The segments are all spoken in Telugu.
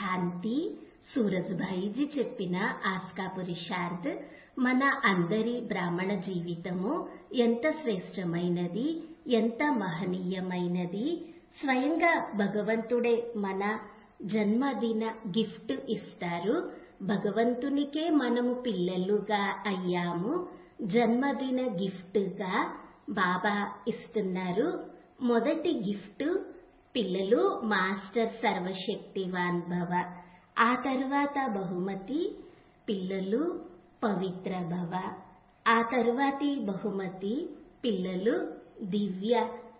శాంతి సూరజ్భాయిజీ చెప్పిన ఆస్కా పురుషార్థ్ మన అందరి బ్రాహ్మణ జీవితము ఎంత శ్రేష్టమైనది ఎంత మహనీయమైనది స్వయంగా భగవంతుడే మన జన్మదిన గిఫ్ట్ ఇస్తారు భగవంతునికే మనము పిల్లలుగా అయ్యాము జన్మదిన గిఫ్ట్గా బాబా ఇస్తున్నారు మొదటి గిఫ్ట్ పిల్లలు మాస్టర్ సర్వశక్తివాన్ భవ ఆ తర్వాత బహుమతి పిల్లలు పవిత్ర భవ ఆ తరువాతి బహుమతి పిల్లలు దివ్య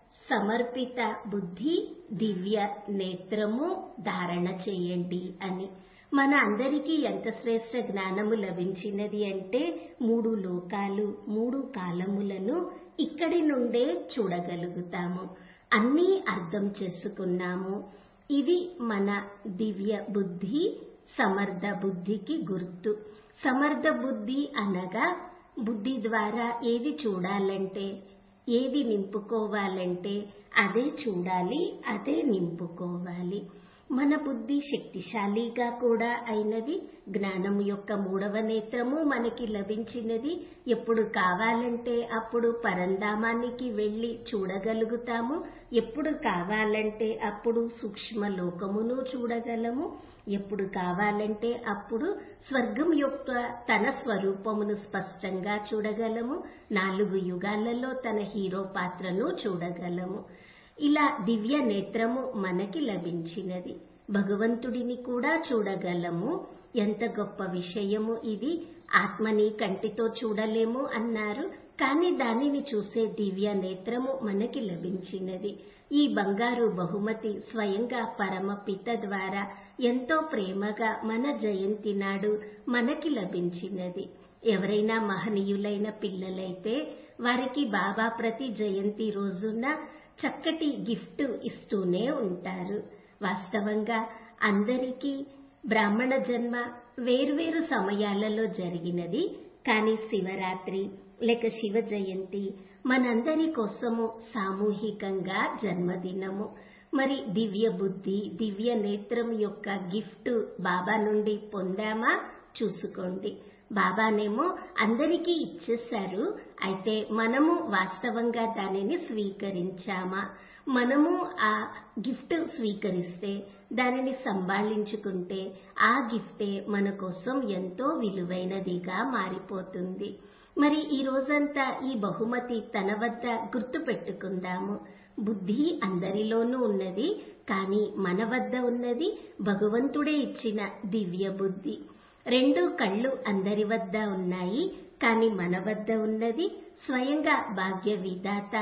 సమర్పిత బుద్ధి దివ్య నేత్రము ధారణ చేయండి అని మన అందరికీ ఎంత శ్రేష్ట జ్ఞానము లభించినది అంటే మూడు లోకాలు మూడు కాలములను ఇక్కడి నుండే చూడగలుగుతాము అన్నీ అర్థం చేసుకున్నాము ఇది మన దివ్య బుద్ధి సమర్థ బుద్ధికి గుర్తు సమర్థ బుద్ధి అనగా బుద్ధి ద్వారా ఏది చూడాలంటే ఏది నింపుకోవాలంటే అదే చూడాలి అదే నింపుకోవాలి మన బుద్ధి శక్తిశాలిగా కూడా అయినది జ్ఞానము యొక్క మూడవ నేత్రము మనకి లభించినది ఎప్పుడు కావాలంటే అప్పుడు పరంధామానికి వెళ్లి చూడగలుగుతాము ఎప్పుడు కావాలంటే అప్పుడు సూక్ష్మ లోకమును చూడగలము ఎప్పుడు కావాలంటే అప్పుడు స్వర్గం యొక్క తన స్వరూపమును స్పష్టంగా చూడగలము నాలుగు యుగాలలో తన హీరో పాత్రను చూడగలము ఇలా దివ్య నేత్రము మనకి లభించినది భగవంతుడిని కూడా చూడగలము ఎంత గొప్ప విషయము ఇది ఆత్మని కంటితో చూడలేము అన్నారు కానీ దానిని చూసే దివ్య నేత్రము మనకి లభించినది ఈ బంగారు బహుమతి స్వయంగా పరమపిత ద్వారా ఎంతో ప్రేమగా మన జయంతి నాడు మనకి లభించినది ఎవరైనా మహనీయులైన పిల్లలైతే వారికి బాబా ప్రతి జయంతి రోజున చక్కటి గిఫ్ట్ ఇస్తూనే ఉంటారు వాస్తవంగా అందరికీ బ్రాహ్మణ జన్మ వేర్వేరు సమయాలలో జరిగినది కానీ శివరాత్రి లేక శివ జయంతి మనందరి కోసము సామూహికంగా జన్మదినము మరి దివ్య బుద్ధి దివ్య నేత్రం యొక్క గిఫ్ట్ బాబా నుండి పొందామా చూసుకోండి బాబానేమో అందరికీ ఇచ్చేశారు అయితే మనము వాస్తవంగా దానిని స్వీకరించామా మనము ఆ గిఫ్ట్ స్వీకరిస్తే దానిని సంభాళించుకుంటే ఆ గిఫ్టే మన కోసం ఎంతో విలువైనదిగా మారిపోతుంది మరి ఈ రోజంతా ఈ బహుమతి తన వద్ద గుర్తు పెట్టుకుందాము బుద్ధి అందరిలోనూ ఉన్నది కానీ మన వద్ద ఉన్నది భగవంతుడే ఇచ్చిన దివ్య బుద్ధి రెండు కళ్ళు అందరి వద్ద ఉన్నాయి కానీ మన వద్ద ఉన్నది స్వయంగా భాగ్య విధాత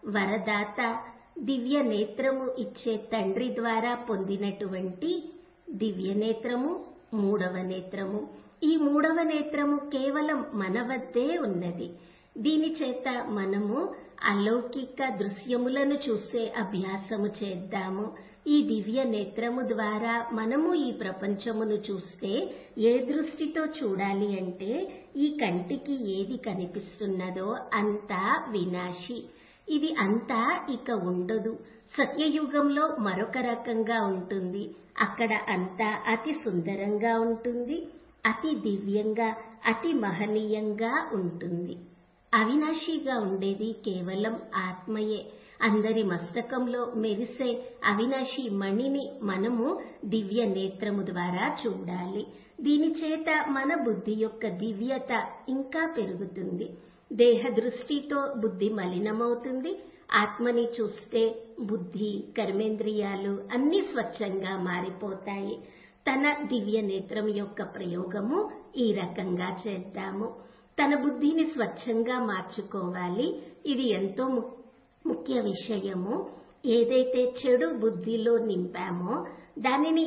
వరదాత దివ్య నేత్రము ఇచ్చే తండ్రి ద్వారా పొందినటువంటి దివ్య నేత్రము మూడవ నేత్రము ఈ మూడవ నేత్రము కేవలం మన వద్దే ఉన్నది దీని చేత మనము అలౌకిక దృశ్యములను చూసే అభ్యాసము చేద్దాము ఈ దివ్య నేత్రము ద్వారా మనము ఈ ప్రపంచమును చూస్తే ఏ దృష్టితో చూడాలి అంటే ఈ కంటికి ఏది కనిపిస్తున్నదో అంతా వినాశి ఇది అంతా ఇక ఉండదు సత్యయుగంలో మరొక రకంగా ఉంటుంది అక్కడ అంతా అతి సుందరంగా ఉంటుంది అతి దివ్యంగా అతి మహనీయంగా ఉంటుంది అవినాశిగా ఉండేది కేవలం ఆత్మయే అందరి మస్తకంలో మెరిసే అవినాశి మణిని మనము దివ్య నేత్రము ద్వారా చూడాలి దీని చేత మన బుద్ధి యొక్క దివ్యత ఇంకా పెరుగుతుంది దేహ దృష్టితో బుద్ధి మలినమవుతుంది ఆత్మని చూస్తే బుద్ధి కర్మేంద్రియాలు అన్ని స్వచ్ఛంగా మారిపోతాయి తన దివ్య నేత్రం యొక్క ప్రయోగము ఈ రకంగా చేద్దాము తన బుద్ధిని స్వచ్ఛంగా మార్చుకోవాలి ఇది ఎంతో ముఖ్య విషయము ఏదైతే చెడు బుద్ధిలో నింపామో దానిని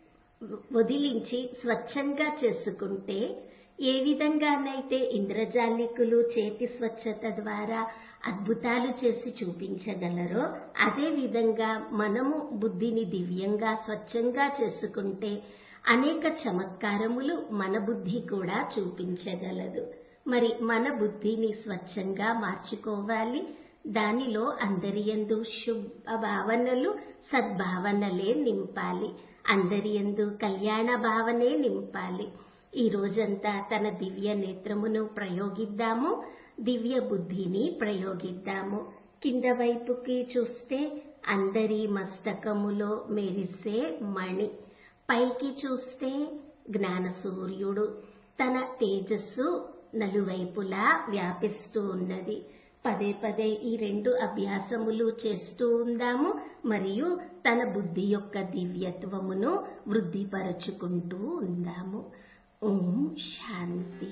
వదిలించి స్వచ్ఛంగా చేసుకుంటే ఏ విధంగానైతే ఇంద్రజాలికులు చేతి స్వచ్ఛత ద్వారా అద్భుతాలు చేసి చూపించగలరో అదే విధంగా మనము బుద్ధిని దివ్యంగా స్వచ్ఛంగా చేసుకుంటే అనేక చమత్కారములు మన బుద్ధి కూడా చూపించగలదు మరి మన బుద్ధిని స్వచ్ఛంగా మార్చుకోవాలి దానిలో అందరి యందు శుభ భావనలు సద్భావనలే నింపాలి అందరి యందు కళ్యాణ భావనే నింపాలి ఈ రోజంతా తన దివ్య నేత్రమును ప్రయోగిద్దాము దివ్య బుద్ధిని ప్రయోగిద్దాము కింద వైపుకి చూస్తే అందరి మస్తకములో మెరిసే మణి పైకి చూస్తే జ్ఞాన సూర్యుడు తన తేజస్సు నలువైపులా వ్యాపిస్తూ ఉన్నది పదే పదే ఈ రెండు అభ్యాసములు చేస్తూ ఉందాము మరియు తన బుద్ధి యొక్క దివ్యత్వమును వృద్ధిపరచుకుంటూ ఉందాము ఓం శాంతి